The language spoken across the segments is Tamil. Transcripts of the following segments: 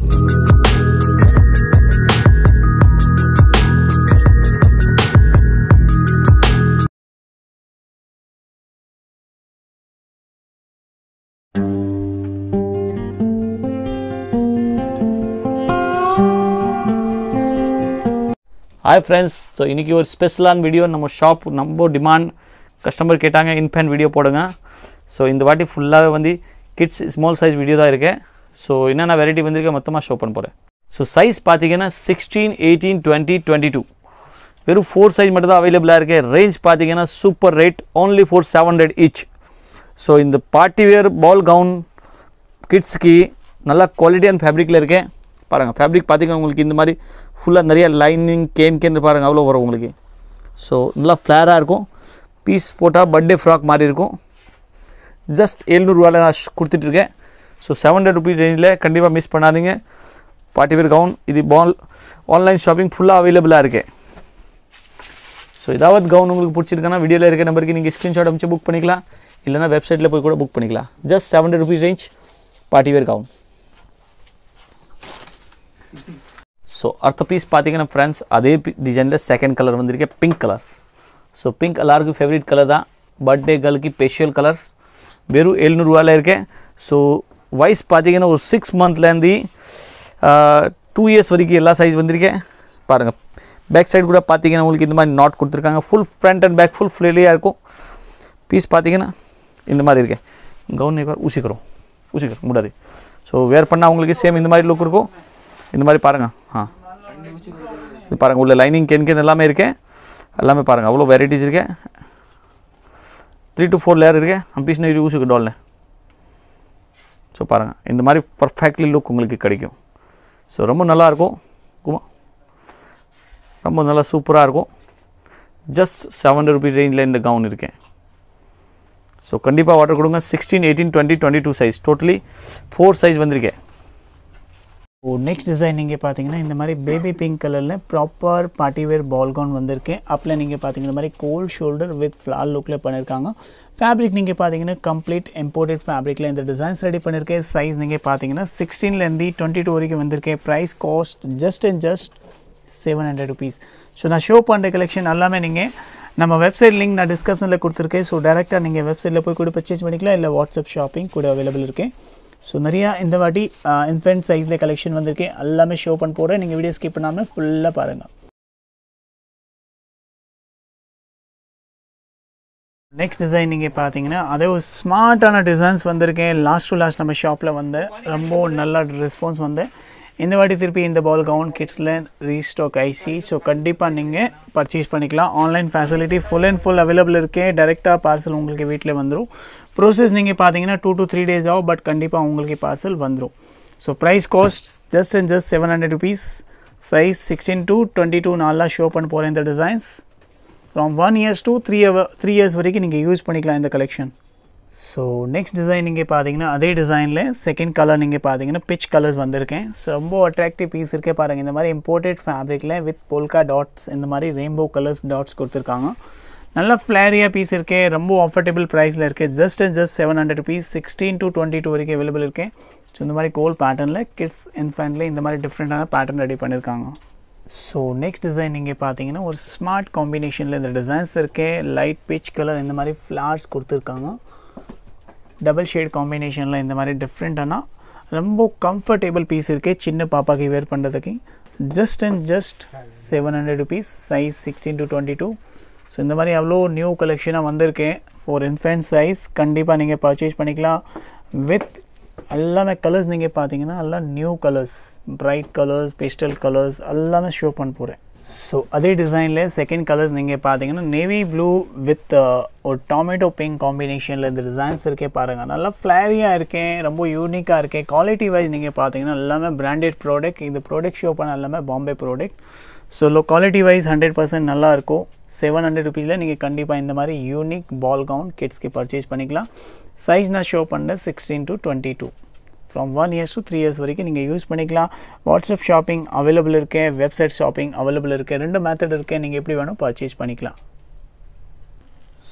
ஹாய் ஃப்ரெண்ட்ஸ் ஸோ இன்றைக்கி ஒரு ஸ்பெஷலான வீடியோ நம்ம ஷாப் நம்ம டிமாண்ட் கஸ்டமர் கேட்டாங்க இன்பேன் வீடியோ போடுங்க ஸோ இந்த வாட்டி ஃபுல்லாகவே வந்து கிட்ஸ் ஸ்மால் சைஸ் வீடியோ தான் இருக்கு ஸோ என்னென்ன வெரைட்டி வந்திருக்க மொத்தமாக ஷோ பண்ண போகிறேன் ஸோ சைஸ் பார்த்தீங்கன்னா sixteen eighteen twenty twenty two வெறும் ஃபோர் சைஸ் மட்டும் தான் அவைலபிளாக இருக்கு ரேஞ்ச் பார்த்தீங்கன்னா super rate only for seven hundred each so இந்த பார்ட்டி வேர் பால் கவுன் கிட்ஸ்க்கு நல்லா குவாலிட்டியான ஃபேப்ரிக்கில் இருக்கேன் பாருங்கள் ஃபேப்ரிக் பார்த்தீங்கன்னா உங்களுக்கு இந்த மாதிரி ஃபுல்லாக நிறைய லைனிங் கேன் கேன் பாருங்கள் அவ்வளோ வரும் உங்களுக்கு ஸோ நல்லா ஃப்ளேராக இருக்கும் பீஸ் போட்டால் பர்த்டே ஃப்ராக் மாதிரி இருக்கும் ஜஸ்ட் எழுநூறுவாவில் நான் கொடுத்துட்ருக்கேன் ஸோ செவன் ஹண்ட்ரட் ருபீஸ் ரேஞ்சில் கண்டிப்பாக மிஸ் பண்ணாதீங்க பார்ட்டி வேர் கவுன் இது பால் ஆன்லைன் ஷாப்பிங் ஃபுல்லாக அவைலபிளாக இருக்கு ஸோ ஏதாவது கவுன் உங்களுக்கு பிடிச்சிருக்குன்னா வீடியோவில் இருக்க நம்பருக்கு நீங்கள் ஸ்க்ரீன்ஷாட் அமைச்சு புக் பண்ணிக்கலாம் இல்லைனா வெப்சைட்டில் போய் கூட புக் பண்ணிக்கலாம் just seven hundred rupees range party wear gown so அடுத்த பீஸ் பார்த்தீங்கன்னா ஃப்ரெண்ட்ஸ் அதே டிசைனில் செகண்ட் கலர் வந்திருக்கு பிங்க் கலர்ஸ் ஸோ பிங்க் எல்லாருக்கும் ஃபேவரட் கலர் தான் பர்த்டே கேர்ளுக்கு ஸ்பெஷல் கலர்ஸ் வெறும் எழுநூறுவாவில் இருக்கேன் ஸோ வயசு பார்த்தீங்கன்னா ஒரு சிக்ஸ் மந்த்லேருந்து டூ இயர்ஸ் வரைக்கும் எல்லா சைஸ் வந்திருக்கேன் பாருங்கள் பேக் சைடு கூட பார்த்தீங்கன்னா உங்களுக்கு இந்த மாதிரி நாட் கொடுத்துருக்காங்க full front and back full ஃப்ளேலியாக இருக்கும் பீஸ் பார்த்தீங்கன்னா இந்த மாதிரி இருக்கேன் கவுன் एक बार उसी करो उसी करो मुड़ा दे ஸோ வேர் பண்ணால் உங்களுக்கு சேம் இந்த மாதிரி லுக் இருக்கும் இந்த மாதிரி பாருங்கள் ஆ இது பாருங்கள் உள்ள லைனிங் கேன் கேன் எல்லாமே இருக்கேன் எல்லாமே பாருங்கள் அவ்வளோ வெரைட்டிஸ் இருக்கேன் த்ரீ டு ஃபோர் லேயர் இருக்கேன் हम पीस नहीं யூஸுக்கு डॉल ஸோ பாருங்கள் இந்த மாதிரி பர்ஃபெக்ட்லி லுக் உங்களுக்கு கிடைக்கும் ஸோ ரொம்ப நல்லாயிருக்கும் குமா ரொம்ப நல்லா சூப்பராக இருக்கும் ஜஸ்ட் செவன் ஹண்ட்ரட் ருபீஸ் ரேஞ்சில் இந்த கவுன் இருக்கேன் ஸோ கண்டிப்பாக ஆர்டர் கொடுங்க sixteen eighteen twenty twenty two size totally four size வந்திருக்கேன் ஓ நெக்ஸ்ட் டிசைன் நீங்கள் பார்த்தீங்கன்னா இந்த மாதிரி பேபி பிங்க் கலரில் proper party wear ball gown வந்திருக்கு அப்பில் நீங்கள் பார்த்தீங்கன்னா இந்த மாதிரி கோல்ட் ஷோல்டர் வித் ஃப்ளார் லுக்கில் பண்ணியிருக்காங்க ஃபேப்ரிக் நீங்கள் பார்த்தீங்கன்னா கம்ப்ளீட் இம்போர்ட்டட் ஃபேப்ரிக்கில் இந்த டிசைன்ஸ் ரெடி பண்ணியிருக்கேன் சைஸ் நீங்கள் பார்த்தீங்கன்னா சிக்ஸ்டீன்லேருந்து டுவெண்ட்டி டூ வரைக்கும் வந்திருக்கேன் price cost just and just seven hundred rupees so நான் ஷோ பண்ணுற கலெக்ஷன் எல்லாமே நீங்கள் நம்ம வெப்சைட் லிங்க் நான் டிஸ்கிரிப்ஷனில் கொடுத்துருக்கேன் ஸோ டேரெக்டாக நீங்கள் வெப்சைட்டில் போய் கூட பர்ச்சேஸ் பண்ணிக்கலாம் இல்லை வாட்ஸ்அப் ஷாப்பிங் கூட அவைலபிள் இருக்கேன் ஸோ நிறையா இந்த வாட்டி இன்ஃபென்ட் சைஸில் கலெக்ஷன் வந்திருக்கு எல்லாமே ஷோ பண்ண போகிறேன் நீங்கள் வீடியோ ஸ்கிப் பண்ணாமல் ஃபுல்லாக பாருங்கள் நெக்ஸ்ட் டிசைன் நீங்கள் பார்த்தீங்கன்னா அதே ஒரு ஸ்மார்ட்டான டிசைன்ஸ் வந்திருக்கேன் லாஸ்ட் டு லாஸ்ட் நம்ம ஷாப்பில் வந்து ரொம்ப நல்ல ரெஸ்பான்ஸ் வந்து இந்த வாட்டி திருப்பி இந்த பால் கவுன் கிட்ஸில் ரீஸ்டாக் ஐசி ஸோ கண்டிப்பாக நீங்கள் பர்ச்சேஸ் பண்ணிக்கலாம் online facility full and full available இருக்கே டேரெக்டாக பார்சல் உங்களுக்கு வீட்டில் வந்துடும் ப்ரோசஸ் நீங்கள் பார்த்தீங்கன்னா டூ டு த்ரீ டேஸ் ஆகும் பட் கண்டிப்பாக உங்களுக்கு பார்சல் வந்துடும் so price cost just and just seven hundred rupees size sixteen to twenty two நாளாக ஷோ பண்ண போகிறேன் இந்த designs from one years to three three years வரைக்கும் நீங்கள் யூஸ் பண்ணிக்கலாம் இந்த கலெக்ஷன் ஸோ நெக்ஸ்ட் டிசைன் நீங்கள் பார்த்தீங்கன்னா அதே டிசைனில் செகண்ட் கலர் நீங்கள் பார்த்தீங்கன்னா பிச் கலர்ஸ் வந்திருக்கேன் ஸோ ரொம்ப அட்ராக்டிவ் பீஸ் இருக்கே பாருங்கள் இந்த மாதிரி இம்போர்ட்டட் ஃபேப்ரிக்கில் வித் போல்கா டாட்ஸ் இந்த மாதிரி ரெயின்போ கலர்ஸ் டாட்ஸ் கொடுத்துருக்காங்க நல்ல ஃப்ளேரியாக பீஸ் இருக்கே ரொம்ப அஃபோர்டபுள் ப்ரைஸில் இருக்குது just and just seven hundred rupees sixteen to twenty two வரைக்கும் அவைலபிள் இருக்கேன் ஸோ இந்த மாதிரி கோல் பேட்டர்னில் கிட்ஸ் இன்ஃபேண்ட்ல இந்த மாதிரி டிஃப்ரெண்ட்டான பேட்டர்ன் ரெடி பண்ணியிருக்காங்க ஸோ நெக்ஸ்ட் டிசைன் நீங்கள் பார்த்தீங்கன்னா ஒரு ஸ்மார்ட் காம்பினேஷனில் இந்த டிசைன்ஸ் இருக்கே லைட் பிச் கலர் இந்த மாதிரி ஃப்ளார்ஸ் கொடுத்துருக்காங்க டபுள் ஷேட் காம்பினேஷனில் இந்த மாதிரி டிஃப்ரெண்ட்டானா ரொம்ப கம்ஃபர்டபுள் பீஸ் இருக்குது சின்ன பாப்பாக்கு வேர் பண்ணுறதுக்கு just and just seven hundred rupees size sixteen to twenty two so இந்த மாதிரி அவ்வளோ நியூ கலெக்ஷனாக வந்திருக்கேன் ஃபார் இன்ஃபென்ட் சைஸ் கண்டிப்பாக நீங்கள் பர்ச்சேஸ் பண்ணிக்கலாம் வித் எல்லாமே கலர்ஸ் நீங்கள் பார்த்தீங்கன்னா எல்லாம் new colours bright colours pastel colours எல்லாமே ஷோ பண்ண போகிறேன் ஸோ அதே டிசைனில் செகண்ட் கலர்ஸ் நீங்கள் பார்த்தீங்கன்னா நேவி ப்ளூ வித் ஒரு டொமேட்டோ பிங்க் காம்பினேஷனில் இந்த டிசைன்ஸ் இருக்கே பாருங்கள் நல்லா ஃப்ளாரியாக இருக்கேன் ரொம்ப யூனிக்காக இருக்கேன் குவாலிட்டி வைஸ் நீங்கள் பார்த்தீங்கன்னா எல்லாமே பிராண்டட் ப்ராடக்ட் இந்த ப்ராடக்ட் ஷோ பண்ண எல்லாமே Bombay product so low quality wise hundred percent நல்லாயிருக்கும் செவன் ஹண்ட்ரட் ருபீஸில் நீங்கள் கண்டிப்பாக இந்த மாதிரி யூனிக் பால் கவுன் கிட்ஸ்க்கு பர்ச்சேஸ் பண்ணிக்கலாம் சைஸ் நான் ஷோ பண்ணேன் sixteen to twenty two from one years to three years வரைக்கும் நீங்கள் யூஸ் பண்ணிக்கலாம் வாட்ஸ்அப் ஷாப்பிங் அவைலபிள் இருக்கேன் வெப்சைட் ஷாப்பிங் அவைலபிள் இருக்குது ரெண்டு மெத்தட் இருக்கேன் நீங்கள் எப்படி வேணும் பர்ச்சேஸ் பண்ணிக்கலாம்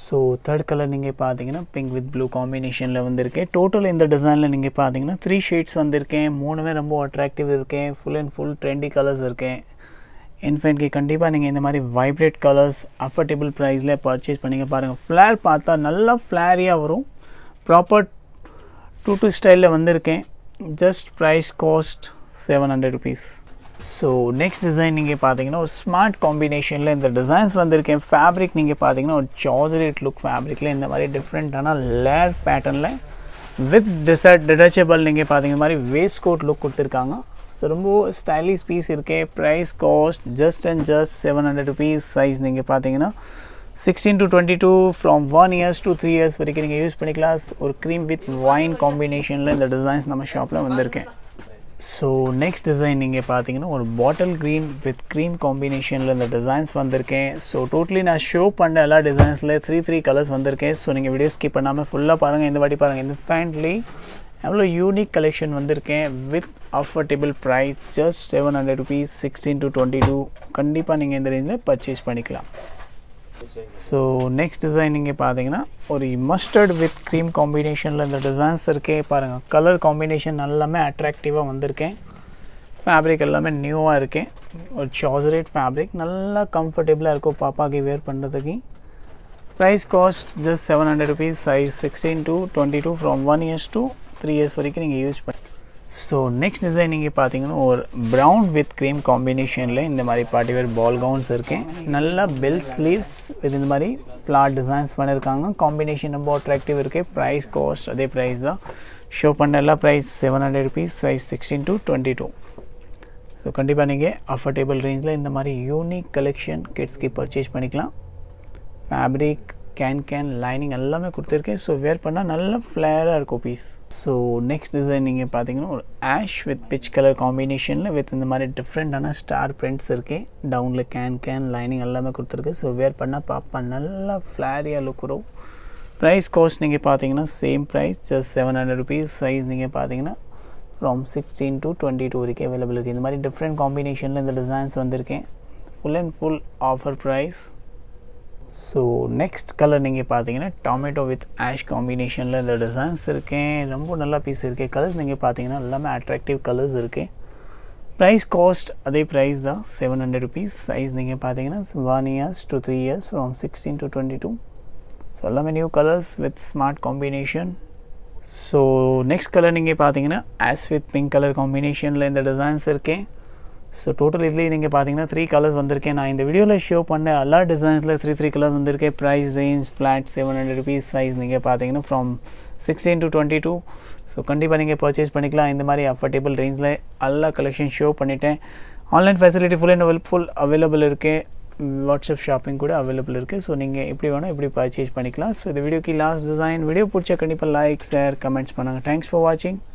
ஸோ தேர்ட் கலர் நீங்கள் பார்த்தீங்கன்னா பிங்க் வித் ப்ளூ காம்பினேஷனில் வந்திருக்கேன் டோட்டல் இந்த டிசைனில் நீங்கள் பார்த்தீங்கன்னா த்ரீ ஷேட்ஸ் வந்திருக்கேன் மூணுமே ரொம்ப அட்ராக்டிவ் இருக்கேன் full and full trendy colours இருக்கேன் இன்ஃபேண்ட்க்கு கண்டிப்பாக நீங்கள் இந்த மாதிரி வைப்ரேட் கலர்ஸ் அஃபர்டபுள் ப்ரைஸில் பர்ச்சேஸ் பண்ணிங்க பாருங்கள் ஃப்ளேர் பார்த்தா நல்லா ஃப்ளாரியாக வரும் ப்ராப்பர் டூ டூ ஸ்டைலில் வந்திருக்கேன் just price cost seven hundred rupees so next design நீங்கள் பார்த்தீங்கன்னா ஒரு ஸ்மார்ட் காம்பினேஷனில் இந்த டிசைன்ஸ் வந்திருக்கேன் ஃபேப்ரிக் நீங்கள் பார்த்தீங்கன்னா ஒரு ஜார்ஜரேட் லுக் ஃபேப்ரிக்கில் இந்த மாதிரி டிஃப்ரெண்ட்டான லேர் பேட்டர்னில் வித் டிசர்ட் டிடச்சபிள் நீங்கள் பார்த்தீங்க மாதிரி வேஸ்ட் கோட் லுக் கொடுத்துருக்காங்க ஸோ ரொம்ப ஸ்டைலிஷ் பீஸ் இருக்கே price cost just and just seven hundred rupees size நீங்கள் பார்த்தீங்கன்னா sixteen to twenty two from one years to three years வரைக்கும் நீங்கள் யூஸ் பண்ணிக்கலாம் ஒரு க்ரீம் வித் வைன் காம்பினேஷனில் இந்த டிசைன்ஸ் நம்ம ஷாப்பில் வந்திருக்கேன் ஸோ நெக்ஸ்ட் டிசைன் நீங்கள் பார்த்தீங்கன்னா ஒரு பாட்டில் க்ரீன் வித் க்ரீம் காம்பினேஷனில் இந்த டிசைன்ஸ் வந்திருக்கேன் ஸோ டோட்டலி நான் ஷோ பண்ண எல்லா டிசைன்ஸில் த்ரீ த்ரீ கலர்ஸ் வந்திருக்கேன் ஸோ நீங்கள் வீடியோ ஸ்கிப் பண்ணாமல் ஃபுல்லாக பாருங்கள் இந்த வாட்டி பாருங்கள் இந்த ஃபேண்ட்லி எவ்வளோ யூனிக் கலெக்ஷன் வந்திருக்கேன் with affordable price just seven hundred rupees sixteen to twenty two கண்டிப்பாக நீங்கள் இந்த ரேஞ்சில் பர்ச்சேஸ் பண்ணிக்கலாம் ஸோ நெக்ஸ்ட் டிசைன் நீங்கள் பார்த்தீங்கன்னா ஒரு மஸ்டர்ட் வித் க்ரீம் காம்பினேஷனில் இந்த டிசைன்ஸ் இருக்கே பாருங்கள் கலர் காம்பினேஷன் எல்லாமே அட்ராக்டிவாக வந்திருக்கேன் ஃபேப்ரிக் எல்லாமே நியூவாக இருக்கேன் ஒரு சார்ஜரேட் ஃபேப்ரிக் நல்லா கம்ஃபர்டபுளாக இருக்கும் பாப்பாக்கு வேர் பண்ணுறதுக்கு price cost just seven hundred rupees size sixteen to twenty two from one years to three years வரைக்கும் நீங்கள் யூஸ் பண்ணி ஸோ நெக்ஸ்ட் டிசைன் நீங்கள் பார்த்தீங்கன்னா ஒரு ப்ரௌன் வித் க்ரீம் காம்பினேஷனில் இந்த மாதிரி பார்ட்டி வேர் பால் கவுன்ஸ் இருக்கேன் நல்லா பெல் ஸ்லீவ்ஸ் வித் இந்த மாதிரி ஃப்ளாட் டிசைன்ஸ் பண்ணியிருக்காங்க காம்பினேஷன் ரொம்ப அட்ராக்டிவ் இருக்குது ப்ரைஸ் காஸ்ட் அதே ப்ரைஸ் தான் ஷோ பண்ண எல்லா price seven hundred rupees size sixteen to twenty two so கண்டிப்பாக நீங்கள் அஃபர்டபுள் ரேஞ்சில் இந்த மாதிரி யூனிக் கலெக்ஷன் கிட்ஸ்க்கு பர்ச்சேஸ் பண்ணிக்கலாம் ஃபேப்ரிக் கேன் கேன் லைனிங் எல்லாமே கொடுத்துருக்கேன் ஸோ வேர் பண்ணால் நல்ல ஃப்ளேராக இருக்கும் பீஸ் ஸோ நெக்ஸ்ட் டிசைன் நீங்கள் பார்த்தீங்கன்னா ஒரு ஆஷ் வித் பிச் கலர் காம்பினேஷனில் வித் இந்த மாதிரி டிஃப்ரெண்ட்டான ஸ்டார் பிரிண்ட்ஸ் இருக்கு டவுனில் கேன் கேன் லைனிங் எல்லாமே கொடுத்துருக்கு ஸோ வேர் பண்ணால் பாப்பா நல்லா ஃப்ளாரியாக லுக் வரும் ப்ரைஸ் காஸ்ட் நீங்கள் பார்த்தீங்கன்னா same price just seven hundred rupees size நீங்கள் பார்த்தீங்கன்னா from sixteen to twenty two வரைக்கும் அவைலபிள் இருக்குது இந்த மாதிரி டிஃப்ரெண்ட் காம்பினேஷனில் இந்த டிசைன்ஸ் வந்திருக்கேன் full and full offer price so next colour நீங்கள் பார்த்தீங்கன்னா டொமேட்டோ வித் ஆஷ் காம்பினேஷனில் இந்த டிசைன்ஸ் இருக்கேன் ரொம்ப நல்லா பீஸ் இருக்கேன் கலர்ஸ் நீங்கள் பார்த்தீங்கன்னா எல்லாமே அட்ராக்டிவ் கலர்ஸ் இருக்கேன் ப்ரைஸ் காஸ்ட் அதே ப்ரைஸ் தான் செவன் ஹண்ட்ரட் ருபீஸ் சைஸ் நீங்கள் பார்த்தீங்கன்னா one years to three years from sixteen to twenty two so எல்லாமே new colours with smart combination so next colour நீங்கள் பார்த்தீங்கன்னா ஆஸ் வித் பிங்க் கலர் காம்பினேஷனில் இந்த டிசைன்ஸ் இருக்கேன் ஸோ டோட்டல் இதுலேயே நீங்கள் பார்த்தீங்கன்னா த்ரீ கலர்ஸ் வந்திருக்கேன் நான் இந்த வீடியோவில் ஷோ பண்ண எல்லா டிசைன்ஸில் த்ரீ த்ரீ கலர்ஸ் வந்திருக்கேன் price range flat seven hundred rupees size நீங்கள் பார்த்தீங்கன்னா from sixteen to twenty two so கண்டிப்பாக நீங்கள் பர்ச்சேஸ் பண்ணிக்கலாம் இந்த மாதிரி அஃபர்டபுள் ரேஞ்சில் எல்லா கலெக்ஷன் ஷோ பண்ணிட்டேன் online facility full and full available இருக்குது வாட்ஸ்அப் ஷாப்பிங் கூட அவைலபிள் இருக்குது ஸோ நீங்கள் எப்படி வேணும் எப்படி பர்ச்சேஸ் பண்ணிக்கலாம் ஸோ இந்த வீடியோக்கு லாஸ்ட் டிசைன் வீடியோ பிடிச்ச கண்டிப்பாக லைக் ஷேர் கமெண்ட்ஸ் பண்ணுங்கள் தேங்க்ஸ் ஃபார் வாட்சிங்